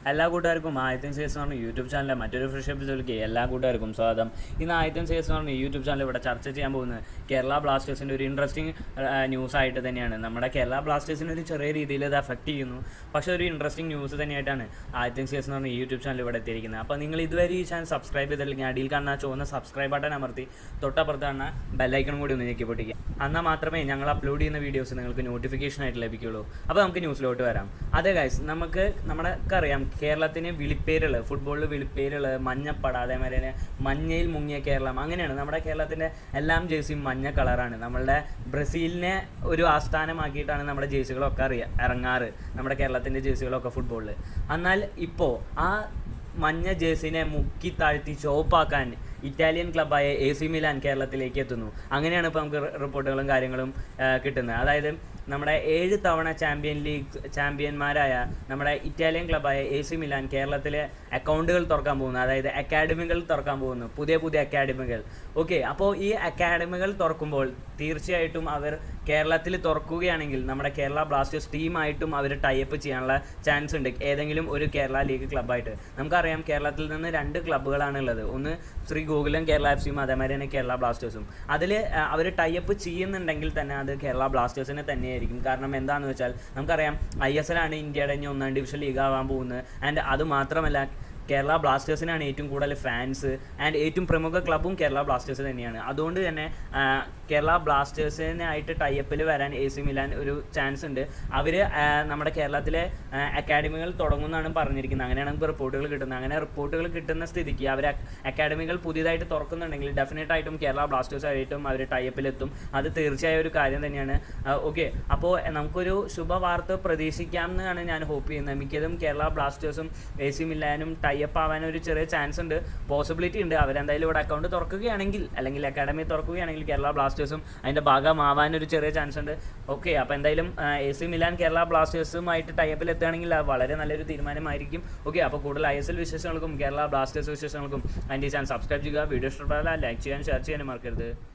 എല്ലാ കൂട്ടുകാർക്കും ആദ്യത്തെ സേസ് എന്ന് പറഞ്ഞ യൂട്യൂബ് ചാനലിലെ മറ്റൊരു ഫ്രഷ് എപ്പിസോഡിലേക്ക് എല്ലാ കൂട്ടുകാർക്കും സ്വാഗതം ഇന്ന് ആദ്യത്തെ സേസ് എന്ന് പറഞ്ഞ യൂട്യൂബ് ചാനൽ ഇവിടെ ചർച്ച ചെയ്യാൻ പോകുന്നത് കേരള ബ്ലാസ്റ്റേഴ്സിൻ്റെ ഒരു ഇൻട്രസ്റ്റിംഗ് ന്യൂസ് ആയിട്ട് തന്നെയാണ് നമ്മുടെ കേരള ബ്ലാസ്റ്റേഴ്സിന് ഒരു ചെറിയ രീതിയിൽ ഇത് അഫക്റ്റ് ചെയ്യുന്നു പക്ഷേ ഒരു ഇൻട്രസ്റ്റിംഗ് ന്യൂസ് തന്നെയായിട്ടാണ് ആദ്യത്തെ സേസ് എന്ന് പറഞ്ഞ യൂട്യൂബ് ചാനൽ ഇവിടെ എത്തിയിരിക്കുന്നത് അപ്പോൾ നിങ്ങൾ ഇതുവരെ ഈ ചാനൽ സബ്സ്ക്രൈബ് ചെയ്തില്ലെങ്കിൽ അടിയിൽ കാണുന്ന ആ ചുവന്ന സബ്സ്ക്രൈബ് ബട്ടൺ അമർത്തി തൊട്ടപ്പുറത്ത് കാണുന്ന ബെല്ലൈക്കണും കൂടി ഒന്ന് ഞെക്കി പൊട്ടിക്കുക എന്നാൽ മാത്രമേ ഞങ്ങൾ അപ്ലോഡ് ചെയ്യുന്ന വീഡിയോസ് നിങ്ങൾക്ക് നോട്ടിഫിക്കേഷൻ ആയിട്ട് ലഭിക്കുകയുള്ളൂ അപ്പോൾ നമുക്ക് ന്യൂസിലോട്ട് വരാം അതെ ഗൈസ് നമുക്ക് നമ്മുടെ അറിയാം കേരളത്തിന് വിളിപ്പേരുകൾ ഫുട്ബോളിൽ വിളിപ്പേരുകൾ മഞ്ഞപ്പട അതേമാതിരി തന്നെ മഞ്ഞയിൽ മുങ്ങിയ കേരളം അങ്ങനെയാണ് നമ്മുടെ കേരളത്തിൻ്റെ എല്ലാം ജേഴ്സിയും മഞ്ഞ കളറാണ് നമ്മളുടെ ബ്രസീലിനെ ഒരു ആസ്ഥാനമാക്കിയിട്ടാണ് നമ്മുടെ ജേഴ്സികളൊക്കെ അറിയാം ഇറങ്ങാറ് നമ്മുടെ കേരളത്തിൻ്റെ ജേഴ്സികളൊക്കെ ഫുട്ബോളിൽ എന്നാൽ ഇപ്പോൾ ആ മഞ്ഞ ജേഴ്സിനെ മുക്കി താഴ്ത്തി ചോപ്പാക്കാൻ ഇറ്റാലിയൻ ക്ലബ്ബായ എ സി മിലാൻ കേരളത്തിലേക്ക് എത്തുന്നു അങ്ങനെയാണ് ഇപ്പോൾ നമുക്ക് റി- റിപ്പോർട്ടുകളും കാര്യങ്ങളും ആ, കിട്ടുന്നത് അതായത് നമ്മുടെ ഏഴ് തവണ ചാമ്പ്യൻ ലീഗ് ചാമ്പ്യന്മാരായ നമ്മുടെ ഇറ്റാലിയൻ ക്ലബ്ബായ എ സി മിലാൻ കേരളത്തിലെ അക്കൗണ്ടുകൾ തുറക്കാൻ പോകുന്നു അതായത് അക്കാഡമികൾ തുറക്കാൻ പോകുന്നു പുതിയ പുതിയ അക്കാഡമികൾ ഓക്കെ അപ്പോൾ ഈ അക്കാഡമികൾ തുറക്കുമ്പോൾ തീർച്ചയായിട്ടും അവർ കേരളത്തിൽ തുറക്കുകയാണെങ്കിൽ നമ്മുടെ കേരള ബ്ലാസ്റ്റേഴ്സ് ടീമായിട്ടും അവർ ടൈപ്പ് ചെയ്യാനുള്ള ചാൻസ് ഉണ്ട് ഏതെങ്കിലും ഒരു കേരള ലീഗ് ക്ലബ്ബായിട്ട് നമുക്കറിയാം കേരളത്തിൽ നിന്ന് രണ്ട് ക്ലബ്ബുകളാണ് ഉള്ളത് ഒന്ന് ശ്രീ ഗോകുലം കേരള എഫ് സിയും അതേമാതിരി തന്നെ കേരള ബ്ലാസ്റ്റേഴ്സും അതിൽ അവർ ടൈപ്പ് ചെയ്യുന്നുണ്ടെങ്കിൽ തന്നെ അത് കേരള ബ്ലാസ്റ്റേഴ്സിനെ തന്നെയായിരിക്കും കാരണം എന്താണെന്ന് വെച്ചാൽ നമുക്കറിയാം ഐ എസ് എൽ ആണ് ഇന്ത്യയുടെ ഇനി ഒന്നാം ഡിവിഷൻ ലീഗ് ആവാൻ പോകുന്നത് ആൻഡ് അത് മാത്രമല്ല കേരള ബ്ലാസ്റ്റേഴ്സിനാണ് ഏറ്റവും കൂടുതൽ ഫാൻസ് ആൻഡ് ഏറ്റവും പ്രമുഖ ക്ലബ്ബും കേരള ബ്ലാസ്റ്റേഴ്സ് തന്നെയാണ് അതുകൊണ്ട് തന്നെ ആ, കേരള ബ്ലാസ്റ്റേഴ്സിനായിട്ട് ടൈപ്പിൽ വരാൻ എ സി മിലാൻ ഒരു ചാൻസ് ഉണ്ട് അവർ നമ്മുടെ കേരളത്തിലെ ആ, അക്കാഡമികൾ തുടങ്ങുമെന്നാണ് പറഞ്ഞിരിക്കുന്നത് അങ്ങനെയാണ് നമുക്ക് റിപ്പോർട്ടുകൾ കിട്ടുന്നത് അങ്ങനെ റിപ്പോർട്ടുകൾ കിട്ടുന്ന സ്ഥിതിക്ക് അവർ അക്കാഡമികൾ പുതിയതായിട്ട് തുറക്കുന്നുണ്ടെങ്കിൽ ഡെഫിനറ്റ് ആയിട്ടും കേരള ബ്ലാസ്റ്റേഴ്സായിട്ടും അവർ ടൈപ്പിലെത്തും അത് തീർച്ചയായും ഒരു കാര്യം തന്നെയാണ് ഓക്കെ അപ്പോൾ നമുക്കൊരു ശുഭവാർത്ത പ്രതീക്ഷിക്കാം എന്നാണ് ഞാൻ ഹോപ്പ് ചെയ്യുന്നത് മിക്കതും കേരള ബ്ലാസ്റ്റേഴ്സും എ സി മില്ലാനും ടൈപ്പ് ആവാൻ ഒരു ചെറിയ ചാൻസ് ഉണ്ട് പോസിബിലിറ്റി ഉണ്ട് അവരെന്തായാലും ഇവിടെ അക്കൗണ്ട് തുറക്കുകയാണെങ്കിൽ അല്ലെങ്കിൽ അക്കാഡമി തുറക്കുകയാണെങ്കിൽ കേരള ബ്ലാസ്റ്റേഴ്സും അതിൻ്റെ ഭാഗമാവാൻ ഒരു ചെറിയ ചാൻസ് ഉണ്ട് ഓക്കെ അപ്പോൾ എന്തായാലും എ സി മിലാൻ കേരള ബ്ലാസ്റ്റേഴ്സുമായിട്ട് ടൈപ്പിൽ എത്തുകയാണെങ്കിൽ അത് വളരെ നല്ലൊരു തീരുമാനമായിരിക്കും ഓക്കെ അപ്പോൾ കൂടുതൽ ഐ എസ് എൽ വിശേഷങ്ങൾക്കും കേരള ബ്ലാസ്റ്റേഴ്സ് വിശേഷങ്ങൾക്കും അതിൻ്റെ ചാനൽ സബ്സ്ക്രൈബ് ചെയ്യുക വീഡിയോ ഇഷ്ടപ്പെടാൻ ലൈക്ക് ചെയ്യാൻ ഷെയർ ചെയ്യാനും മറക്കരുത്